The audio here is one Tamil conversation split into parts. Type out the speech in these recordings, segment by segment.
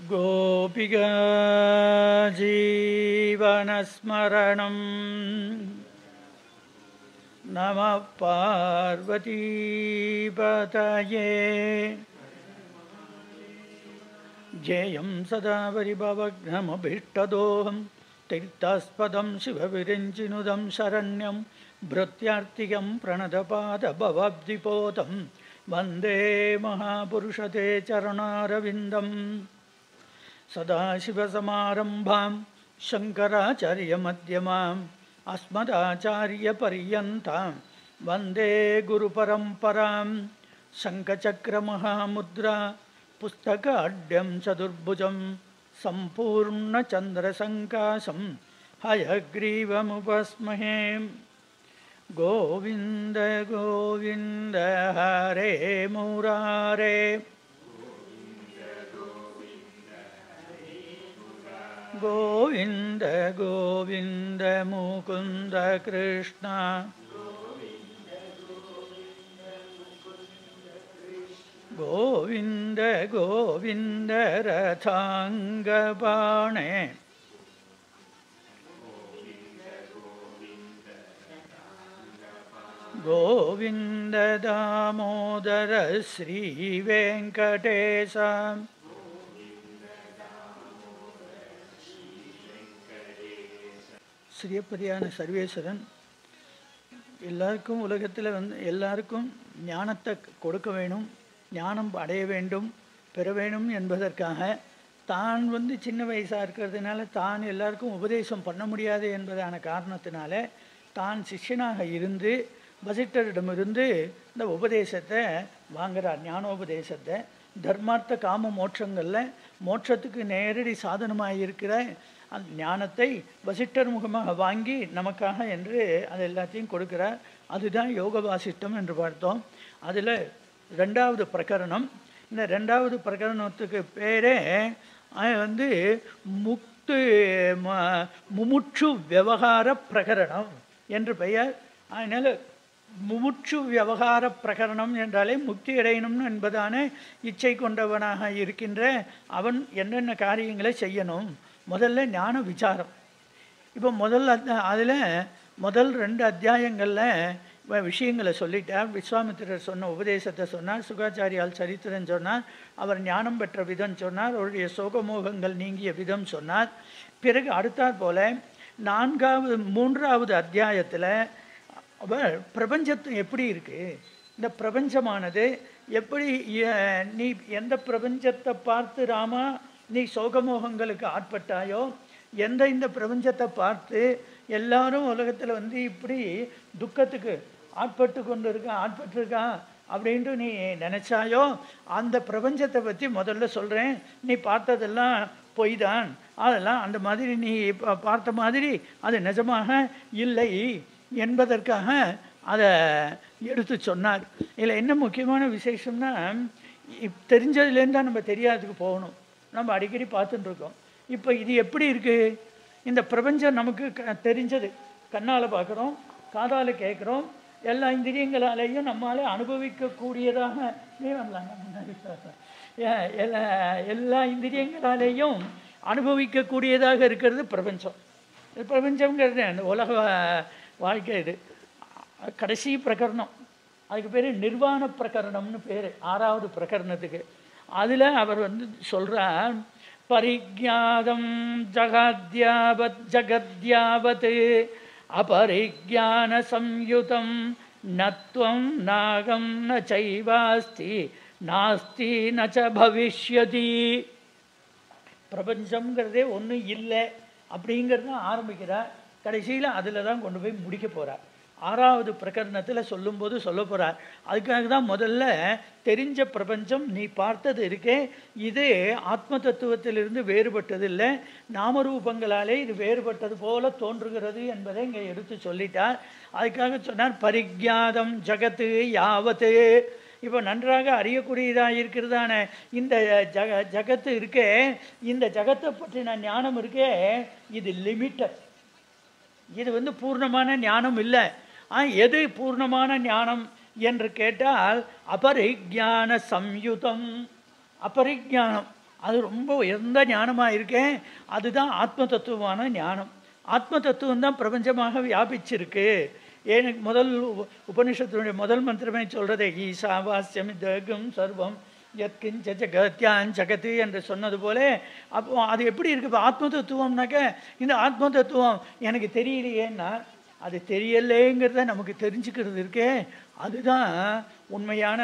गोपिका जीवनस्मरणं नमः पार्वतीपतये जेयं सदा परिभवघ्नमभीष्टदोहं तीर्थास्पदं शिवविरञ्चिनुदं शरण्यं भृत्यार्तिकं प्रणतपादभवब्धिपोतं वन्दे महापुरुषते चरणारविन्दम् सदाशिवसमारम्भां शङ्कराचार्यमध्यमाम् अस्मदाचार्यपर्यन्तां वन्दे गुरुपरम्परां शङ्खचक्रमहामुद्रा पुस्तकाढ्यं चतुर्भुजं सम्पूर्णचन्द्रसङ्काशं हयग्रीवमुपस्महे गोविन्द गोविन्द हरे मुरारे गोविन्द गोविन्द मुकुन्द कृष्ण गोविन्द गोविन्द रथाङ्गपाणे गोविन्द दामोदर श्रीवेङ्कटेश ஸ்ரீயப்பதியான சர்வேஸ்வரன் எல்லாருக்கும் உலகத்தில் வந்து எல்லாருக்கும் ஞானத்தை கொடுக்க வேணும் ஞானம் அடைய வேண்டும் பெற வேணும் என்பதற்காக தான் வந்து சின்ன வயசாக இருக்கிறதுனால தான் எல்லாருக்கும் உபதேசம் பண்ண முடியாது என்பதான காரணத்தினால தான் சிஷ்யனாக இருந்து வசிட்டரிடமிருந்து இந்த உபதேசத்தை வாங்குறார் ஞானோபதேசத்தை தர்மார்த்த காம மோட்சங்களில் மோட்சத்துக்கு நேரடி சாதனமாக இருக்கிற அந்த ஞானத்தை வசிட்டர் முகமாக வாங்கி நமக்காக என்று அது எல்லாத்தையும் கொடுக்கிறார் அதுதான் யோக வாசிஷ்டம் என்று பார்த்தோம் அதில் ரெண்டாவது பிரகரணம் இந்த ரெண்டாவது பிரகரணத்துக்கு பேரே வந்து முக்து முமுட்சு விவகார பிரகரணம் என்று பெயர் அதனால் முமுட்சு விவகார பிரகரணம் என்றாலே முக்தி அடையணும் என்பதான இச்சை கொண்டவனாக இருக்கின்ற அவன் என்னென்ன காரியங்களை செய்யணும் முதல்ல ஞான விசாரம் இப்போ முதல் அதில் முதல் ரெண்டு அத்தியாயங்களில் விஷயங்களை சொல்லிட்டார் விஸ்வாமித்திரர் சொன்ன உபதேசத்தை சொன்னார் சுகாச்சாரியால் சரித்திரன் சொன்னார் அவர் ஞானம் பெற்ற விதம் சொன்னார் அவருடைய சோகமோகங்கள் நீங்கிய விதம் சொன்னார் பிறகு அடுத்தாற் போல நான்காவது மூன்றாவது அத்தியாயத்தில் அவர் பிரபஞ்சத்து எப்படி இருக்குது இந்த பிரபஞ்சமானது எப்படி நீ எந்த பிரபஞ்சத்தை பார்த்து ராமா நீ சோகமோகங்களுக்கு ஆட்பட்டாயோ எந்த இந்த பிரபஞ்சத்தை பார்த்து எல்லாரும் உலகத்தில் வந்து இப்படி துக்கத்துக்கு ஆட்பட்டு கொண்டு இருக்கா ஆட்பட்டிருக்கா அப்படின்ட்டு நீ நினச்சாயோ அந்த பிரபஞ்சத்தை பற்றி முதல்ல சொல்கிறேன் நீ பார்த்ததெல்லாம் பொய் தான் அதெல்லாம் அந்த மாதிரி நீ பார்த்த மாதிரி அது நிஜமாக இல்லை என்பதற்காக அதை எடுத்து சொன்னார் இதில் என்ன முக்கியமான விசேஷம்னா தெரிஞ்சதுலேருந்து தான் நம்ம தெரியாததுக்கு போகணும் நம்ம அடிக்கடி பார்த்துட்டு இருக்கோம் இப்போ இது எப்படி இருக்குது இந்த பிரபஞ்சம் நமக்கு தெரிஞ்சது கண்ணால் பார்க்குறோம் காதால் கேட்குறோம் எல்லா இந்திரியங்களாலேயும் நம்மளால அனுபவிக்கக்கூடியதாக எல்லா எல்லா இந்திரியங்களாலேயும் அனுபவிக்கக்கூடியதாக இருக்கிறது பிரபஞ்சம் பிரபஞ்சங்கிறது அந்த உலக வாழ்க்கை இது கடைசி பிரகரணம் அதுக்கு பேர் நிர்வாண பிரகரணம்னு பேர் ஆறாவது பிரகரணத்துக்கு அதில் அவர் வந்து சொல்கிறார் பரிஜாதம் ஜகத்யாவத் ஜகத்யாவத் அபரிஜான சம்யுதம் நத்வம் நாகம் ந சைவாஸ்தி நாஸ்தி நச்ச பவிஷ்யதி பிரபஞ்சம்ங்கிறதே ஒன்றும் இல்லை அப்படிங்கிறத ஆரம்பிக்கிறார் கடைசியில் அதில் தான் கொண்டு போய் முடிக்க போகிறார் ஆறாவது பிரகரணத்தில் சொல்லும்போது சொல்ல போகிறார் அதுக்காக தான் முதல்ல தெரிஞ்ச பிரபஞ்சம் நீ பார்த்தது இருக்கே இது ஆத்ம தத்துவத்திலிருந்து வேறுபட்டது இல்லை நாமரூபங்களாலே இது வேறுபட்டது போல தோன்றுகிறது என்பதை இங்கே எடுத்து சொல்லிட்டார் அதுக்காக சொன்னார் பரிஜாதம் ஜகத்து யாவத்து இப்போ நன்றாக அறியக்கூடியதாக இருக்கிறதான இந்த ஜக ஜகத்து இருக்கே இந்த ஜகத்தை பற்றின ஞானம் இருக்கே இது லிமிட்டட் இது வந்து பூர்ணமான ஞானம் இல்லை எது பூர்ணமான ஞானம் என்று கேட்டால் அபரிஜான சம்யுதம் அபரிஜானம் அது ரொம்ப உயர்ந்த ஞானமாக இருக்கேன் அதுதான் ஆத்ம தத்துவமான ஞானம் ஆத்ம தத்துவம் தான் பிரபஞ்சமாக வியாபிச்சிருக்கு எனக்கு முதல் உப- உபனிஷத்தினுடைய முதல் மந்திரமே சொல்கிறதே ஈசாவாஸ்யம் தகம் சர்வம் யத்கிஞ்ச ஜகத்யான் ஜகத்து என்று சொன்னது போல அப்போ அது எப்படி இருக்கு இப்போ ஆத்ம தத்துவம்னாக்க இந்த ஆத்ம தத்துவம் எனக்கு தெரியலையேன்னா அது தெரியலேங்கிறத நமக்கு தெரிஞ்சுக்கிறது இருக்கே அதுதான் உண்மையான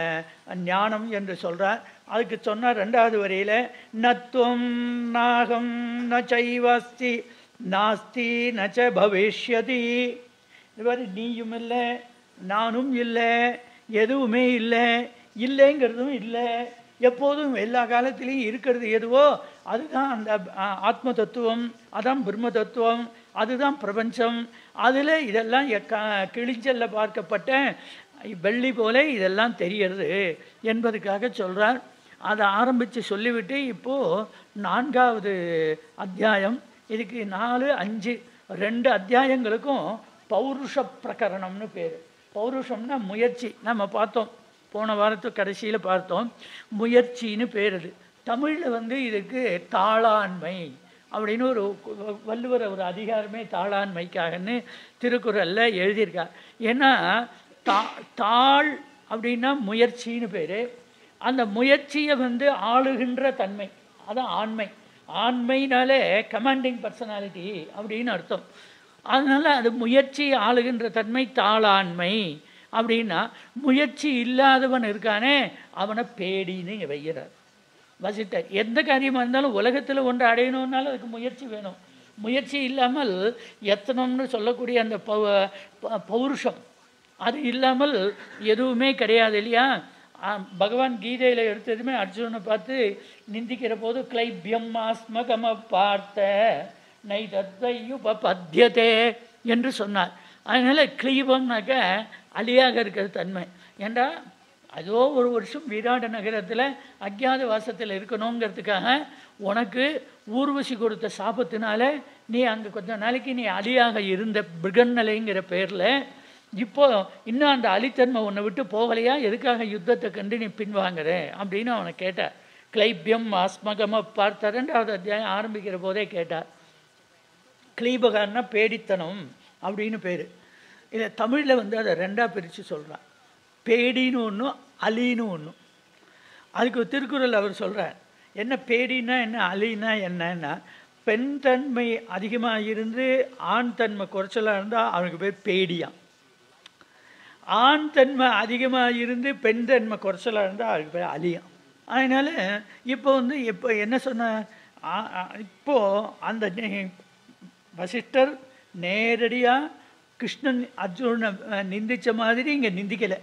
ஞானம் என்று சொல்றார் அதுக்கு சொன்னார் ரெண்டாவது வரியில நத்துவம் நாகம் ந சைவாஸ்தி நாஸ்தி நச்ச பவிஷ்யதி இது மாதிரி நீயும் இல்லை நானும் இல்லை எதுவுமே இல்லை இல்லைங்கிறதும் இல்லை எப்போதும் எல்லா காலத்திலையும் இருக்கிறது எதுவோ அதுதான் அந்த ஆ, ஆத்ம தத்துவம் அதான் பிரம்ம தத்துவம் அதுதான் பிரபஞ்சம் அதில் இதெல்லாம் எக்க- கிழிஞ்சல்ல பார்க்கப்பட்ட வெள்ளி போல இதெல்லாம் தெரியறது என்பதுக்காக சொல்றார் அதை ஆரம்பித்து சொல்லிவிட்டு இப்போது நான்காவது அத்தியாயம் இதுக்கு நாலு அஞ்சு ரெண்டு அத்தியாயங்களுக்கும் பௌருஷ பிரகரணம்னு பேர் பௌருஷம்னா முயற்சி நம்ம பார்த்தோம் போன வாரத்து கடைசியில் பார்த்தோம் முயற்சின்னு பேர் அது தமிழில் வந்து இதுக்கு தாளாண்மை அப்படின்னு ஒரு வள்ளுவர் ஒரு அதிகாரமே தாளாண்மைக்காகன்னு திருக்குறளில் எழுதியிருக்கார் ஏன்னா தா தாள் அப்படின்னா முயற்சின்னு பேர் அந்த முயற்சியை வந்து ஆளுகின்ற தன்மை அதான் ஆண்மை ஆண்மைனாலே கமாண்டிங் பர்சனாலிட்டி அப்படின்னு அர்த்தம் அதனால் அது முயற்சி ஆளுகின்ற தன்மை தாளாண்மை அப்படின்னா முயற்சி இல்லாதவன் இருக்கானே அவனை பேடின்னு இங்க வைக்கிறார் வசிட்டர் எந்த காரியமாக இருந்தாலும் உலகத்தில் ஒன்று அடையணும்னாலும் அதுக்கு முயற்சி வேணும் முயற்சி இல்லாமல் எத்தனம்னு சொல்லக்கூடிய அந்த பௌ ப- பௌருஷம் அது இல்லாமல் எதுவுமே கிடையாது இல்லையா ஆ, பகவான் கீதையில் எடுத்ததுமே அர்ஜுனனை பார்த்து நிந்திக்கிற போது கிளைபியம் ஆஸ்மகம பார்த்த நை தத்தையுபத்தியதே என்று சொன்னார் அதனால் கிளீபம்னாக்க அலியாக இருக்கிற தன்மை ஏண்டா அதோ ஒரு வருஷம் விராட நகரத்தில் அஜ்ஞாத வாசத்தில் இருக்கணுங்கிறதுக்காக உனக்கு ஊர்வசி கொடுத்த சாபத்தினால நீ அங்கே கொஞ்ச நாளைக்கு நீ அலியாக இருந்த பிருகன்னிலைங்கிற பேரில் இப்போ இன்னும் அந்த அலித்தன்மை உன்னை விட்டு போகலையா எதுக்காக யுத்தத்தை கண்டு நீ பின்வாங்குற அப்படின்னு அவனை கேட்டார் கிளைபியம் ஆஸ்மகம பார்த்த ரெண்டாவது அத்தியாயம் ஆரம்பிக்கிற போதே கேட்டார் கிளீபகாரனா பேடித்தனம் அப்படின்னு பேர் இதை தமிழில் வந்து அதை ரெண்டாக பிரித்து சொல்கிறான் பேடின்னு ஒன்றும் அலின்னு ஒன்றும் அதுக்கு ஒரு திருக்குறள் அவர் சொல்கிறார் என்ன பேடின்னா என்ன அலின்னா என்னன்னா பெண் தன்மை அதிகமாக இருந்து ஆண் தன்மை குறைச்சலாக இருந்தால் அவனுக்கு பேர் பேடியாம் ஆண் தன்மை அதிகமாக இருந்து பெண் தன்மை குறைச்சலாக இருந்தால் அதுக்கு பேர் அலியாம் அதனால் இப்போ வந்து இப்போ என்ன சொன்ன ஆ- ஆ- இப்போ அந்த நே- வசிஷ்டர் நேரடியாக கிருஷ்ணன் அர்ஜுனனை அஹ், நிந்திச்ச மாதிரி இங்கே நிந்திக்கலை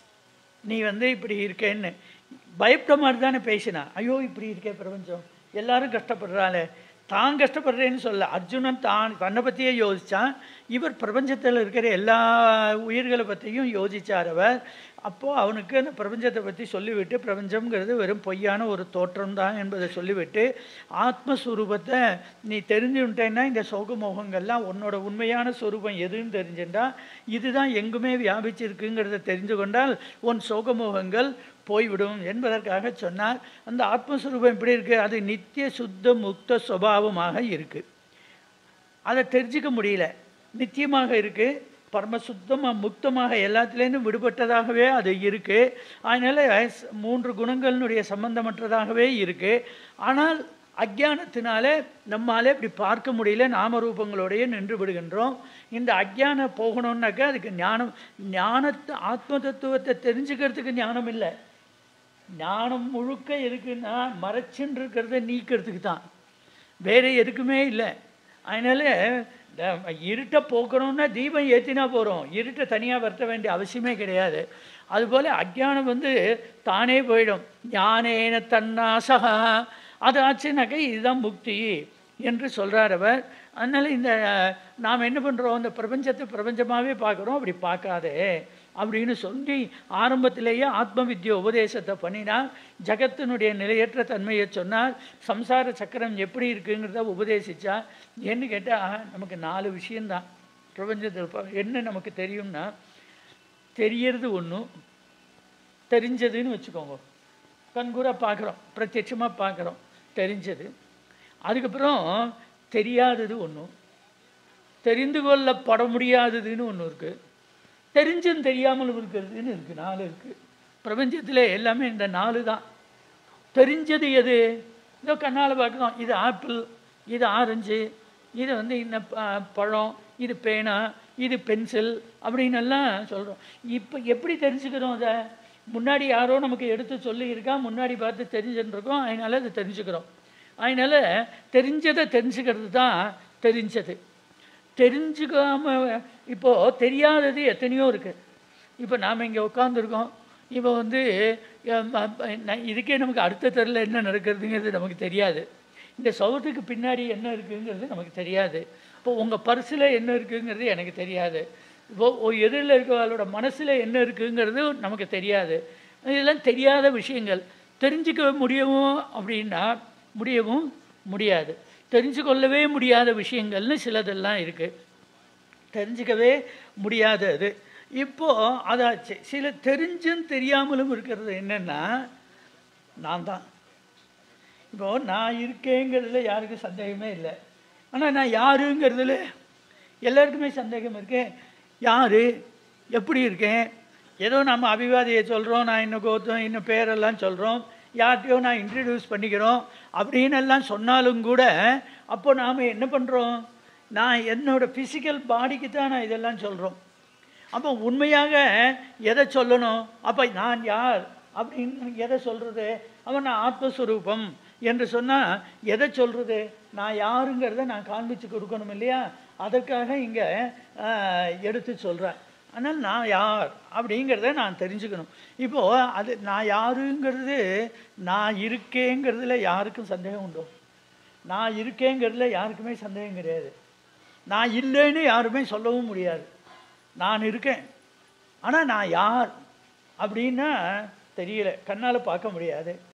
நீ வந்து இப்படி இருக்கேன்னு பயப்பட மாதிரி தானே பேசினா ஐயோ இப்படி இருக்கே பிரபஞ்சம் எல்லாரும் கஷ்டப்படுறாளே தான் கஷ்டப்படுறேன்னு சொல்ல அர்ஜுனன் தான் தன்னை பற்றியே யோசித்தான் இவர் பிரபஞ்சத்தில் இருக்கிற எல்லா உயிர்களை பற்றியும் யோசிச்சார் அவர் அப்போது அவனுக்கு அந்த பிரபஞ்சத்தை பற்றி சொல்லிவிட்டு பிரபஞ்சம்ங்கிறது வெறும் பொய்யான ஒரு தோற்றம் தான் என்பதை சொல்லிவிட்டு ஆத்மஸ்வரூபத்தை நீ தெரிஞ்சுட்டேன்னா இந்த சோகமோகங்கள்லாம் உன்னோட உண்மையான ஸ்வரூபம் எதுன்னு தெரிஞ்சுட்டா இதுதான் எங்குமே வியாபிச்சிருக்குங்கிறத தெரிந்து கொண்டால் உன் சோகமோகங்கள் போய்விடும் என்பதற்காக சொன்னார் அந்த ஆத்மஸ்வரூபம் எப்படி இருக்கு அது நித்திய சுத்த முக்த சுபாவமாக இருக்கு அதை தெரிஞ்சுக்க முடியல நித்தியமாக இருக்கு பரமசுத்தமாக முக்தமாக எல்லாத்துலேருந்தும் விடுபட்டதாகவே அது இருக்கு அதனால ஸ்- மூன்று குணங்களினுடைய சம்பந்தமற்றதாகவே இருக்கு ஆனால் அஜ்ஞானத்தினாலே நம்மாலே இப்படி பார்க்க முடியல நாமரூபங்களோடையே நின்று விடுகின்றோம் இந்த அஜ்ஞானம் போகணும்னாக்கா அதுக்கு ஞானம் ஞானத்தை ஆத்ம தத்துவத்தை தெரிஞ்சுக்கிறதுக்கு ஞானம் இல்லை ஞானம் முழுக்க இருக்குன்னா மறைச்சுன்னு இருக்கிறத நீக்கிறதுக்கு தான் வேற எதுக்குமே இல்லை அதனால இந்த இருட்டை போக்கணும்னா தீபம் ஏற்றினா போகிறோம் இருட்டை தனியாக வருத்த வேண்டிய அவசியமே கிடையாது அதுபோல் அஜ்ஞானம் வந்து தானே போயிடும் ஞானேன தன்னாசகா அது ஆச்சுனாக்கா இதுதான் முக்தி என்று சொல்கிறார் அவர் அதனால் இந்த நாம் என்ன பண்ணுறோம் இந்த பிரபஞ்சத்தை பிரபஞ்சமாகவே பார்க்குறோம் அப்படி பார்க்காதே அப்படின்னு சொல்லி ஆரம்பத்திலேயே ஆத்ம வித்யா உபதேசத்தை பண்ணினார் ஜகத்தினுடைய நிலையற்ற தன்மையை சொன்னார் சம்சார சக்கரம் எப்படி இருக்குங்கிறத உபதேசிச்சா என்ன கேட்டால் நமக்கு நாலு விஷயந்தான் பிரபஞ்சத்தில் ப- என்ன நமக்கு தெரியும்னா தெரியறது ஒன்றும் தெரிஞ்சதுன்னு வச்சுக்கோங்க கண்கூரா பார்க்குறோம் பிரத்யட்சமாக பார்க்குறோம் தெரிஞ்சது அதுக்கப்புறம் தெரியாதது ஒன்றும் தெரிந்து கொள்ளப்பட முடியாததுன்னு ஒன்று இருக்குது தெரிஞ்சும் தெரியாமலும் இருக்கிறதுன்னு இருக்குது நாலு இருக்குது பிரபஞ்சத்தில் எல்லாமே இந்த நாலு தான் தெரிஞ்சது எது இதோ கண்ணால் பார்க்குறோம் இது ஆப்பிள் இது ஆரஞ்சு இது வந்து இந்த ப- பழம் இது பேனா இது பென்சில் அப்படின்னு எல்லாம் சொல்கிறோம் இப்போ எப்படி தெரிஞ்சுக்கிறோம் அதை முன்னாடி யாரோ நமக்கு எடுத்து சொல்லியிருக்கா முன்னாடி பார்த்து தெரிஞ்சுன்னு இருக்கோம் அதனால அதை தெரிஞ்சுக்கிறோம் அதனால தெரிஞ்சதை தெரிஞ்சுக்கிறது தான் தெரிஞ்சது தெரிஞ்சுக்காம இப்போது தெரியாதது எத்தனையோ இருக்குது இப்போ நாம் இங்கே உட்காந்துருக்கோம் இப்போ வந்து அஹ், அஹ், ந- இதுக்கே நமக்கு அடுத்த தெருவில் என்ன நடக்கிறதுங்கிறது நமக்கு தெரியாது இந்த சவுத்துக்கு பின்னாடி என்ன இருக்குங்கிறது நமக்கு தெரியாது இப்போ உங்கள் பர்ஸில் என்ன இருக்குங்கிறது எனக்கு தெரியாது இப்போ ஒரு எதிரில் இருக்கிறவங்களோட மனசில் என்ன இருக்குங்கிறது நமக்கு தெரியாது இதெல்லாம் தெரியாத விஷயங்கள் தெரிஞ்சுக்க முடியவும் அப்படின்னா முடியவும் முடியாது தெரிஞ்சு கொள்ளவே முடியாத விஷயங்கள்னு சிலதெல்லாம் இருக்குது தெரிஞ்சுக்கவே முடியாதது இப்போ அதாச்சு சில தெரிஞ்சும் தெரியாமலும் இருக்கிறது என்னன்னா நான் தான் இப்போ நான் இருக்கேங்கிறதுல யாருக்கும் சந்தேகமே இல்லை ஆனால் நான் யாருங்கிறதுல எல்லாருக்குமே சந்தேகம் இருக்கு யாரு எப்படி இருக்கேன் ஏதோ நம்ம அபிவாதியை சொல்கிறோம் நான் இன்னும் கோத்தம் இன்னும் பேரெல்லாம் சொல்கிறோம் யார்கிட்டயோ நான் இன்ட்ரடியூஸ் பண்ணிக்கிறோம் அப்படின்னு எல்லாம் சொன்னாலும் கூட அப்போ நாம் என்ன பண்ணுறோம் நான் என்னோட ஃபிசிக்கல் பாடிக்கு தான் நான் இதெல்லாம் சொல்கிறோம் அப்போ உண்மையாக எதை சொல்லணும் அப்போ நான் யார் அப்படின்னு எதை சொல்கிறது அவன் நான் ஆத்மஸ்வரூபம் என்று சொன்னால் எதை சொல்கிறது நான் யாருங்கிறத நான் காண்பிச்சு கொடுக்கணும் இல்லையா அதற்காக இங்கே எடுத்து சொல்கிறேன் ஆனால் நான் யார் அப்படிங்கிறத நான் தெரிஞ்சுக்கணும் இப்போது அது நான் யாருங்கிறது நான் இருக்கேங்கிறதுல யாருக்கும் சந்தேகம் உண்டோ நான் இருக்கேங்கிறதுல யாருக்குமே சந்தேகம் கிடையாது நான் இல்லைன்னு யாருமே சொல்லவும் முடியாது நான் இருக்கேன் ஆனால் நான் யார் அப்படின்னா தெரியல கண்ணால் பார்க்க முடியாது